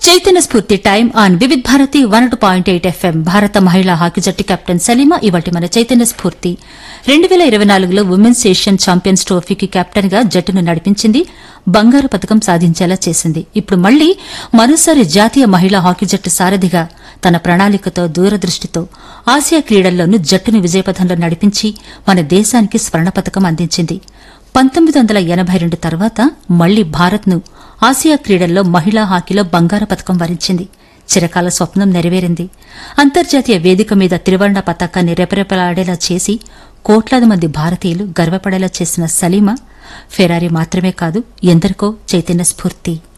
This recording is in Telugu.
చైతన్య స్ఫూర్తి time on Vividh Bharati one two point eight FM భారత మహిళా హాకీ జట్టు కెప్టెన్ సలీమా ఇవాటి మన చైతన్య స్ఫూర్తి రెండు వేల ఇరవై నాలుగులో ఉమెన్స్ ఏషియన్ ఛాంపియన్స్ ట్రోఫీకి కెప్టెన్ గా జట్టును నడిపించింది బంగారు పథకం సాధించేలా చేసింది ఇప్పుడు మళ్లీ మరోసారి జాతీయ మహిళా హాకీ జట్టు సారథిగా తన ప్రణాళికతో దూరదృష్టితో ఆసియా క్రీడల్లోనూ జట్టును విజయపథంలో నడిపించి మన దేశానికి స్వర్ణ పథకం అందించింది పంతొమ్మిది వందల ఎనబై రెండు తర్వాత మళ్లీ భారత్ను ఆసియా క్రీడల్లో మహిళా హాకీలో బంగారు పథకం వరించింది చిరకాల స్వప్నం నెరవేరింది అంతర్జాతీయ వేదిక మీద త్రివర్ణ పతాకాన్ని రెపరెపలాడేలా చేసి కోట్లాది మంది భారతీయులు గర్వపడేలా చేసిన సలీమా ఫెరారీ మాత్రమే కాదు ఎందరికో చైతన్య స్ఫూర్తి